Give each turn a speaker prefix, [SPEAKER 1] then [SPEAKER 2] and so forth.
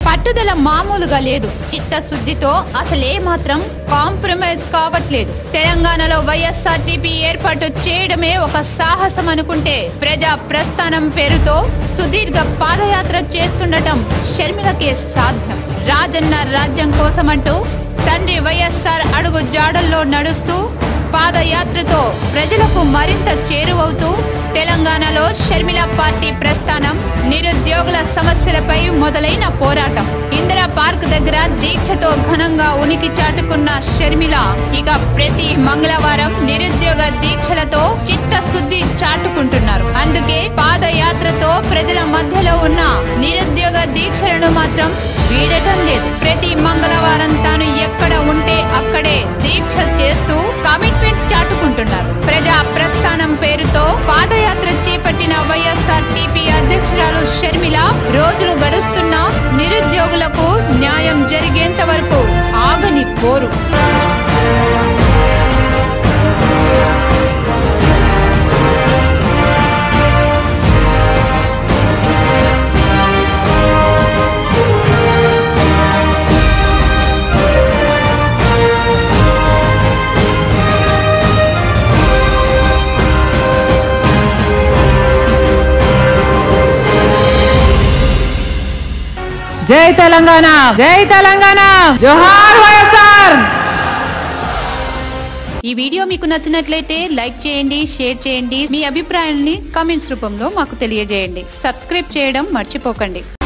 [SPEAKER 1] పట్టుదల మామూలుగా లేదు చిత్తశుద్ధితో అసలే మాత్రం కాంప్రమైజ్ కావట్లేదు తెలంగాణలో వైఎస్ఆర్టీపీ ఏర్పాటు చేయడమే ఒక సాహసం అనుకుంటే ప్రజా ప్రస్థానం పేరుతో సుదీర్ఘ పాదయాత్ర చేస్తుండటం షర్మిలకే సాధ్యం రాజన్న రాజ్యం కోసమంటూ తండ్రి వైఎస్ఆర్ అడుగు జాడల్లో నడుస్తూ పాదయాత్రతో ప్రజలకు మరింత చేరువవుతూ తెలంగాణలో షర్మిల పార్టీ ప్రస్థానం నిరుద్యోగుల సమస్యలపై మొదలైన పోరాటం ఇందిరా పార్క్ దగ్గర దీక్షతో ఘనంగా ఉనికి చాటుకున్న షర్మిల ఇక ప్రతి మంగళవారం నిరుద్యోగ దీక్షలతో చిత్తశుద్ధి చాటుకుంటున్నారు అందుకే పాదయాత్రతో ప్రజల మధ్యలో ఉన్న నిరుద్యోగ దీక్షలను మాత్రం వీడటం లేదు ప్రతి మంగళవారం తాను ఎక్కడ ఉంటే అక్కడే దీక్ష చేస్తూ కమిట్మెంట్ చాటుకుంటున్నారు ప్రజా ప్రస్థానం పేరుతో పాదయాత్ర చేపట్టిన వైఎస్ఆర్ టీపీ అధ్యక్షురాలు షర్మిల రోజులు గడుస్తున్నా నిరుద్యోగులకు న్యాయం జరిగేంత వరకు ఆగని పోరు
[SPEAKER 2] జై తెలంగాణ జై తెలంగాణ జోహార్ వైఎస్ఆర్
[SPEAKER 1] ఈ వీడియో మీకు నచ్చినట్లయితే లైక్ చేయండి షేర్ చేయండి మీ అభిప్రాయాన్ని కామెంట్స్ రూపంలో మాకు తెలియజేయండి సబ్స్క్రైబ్ చేయడం మర్చిపోకండి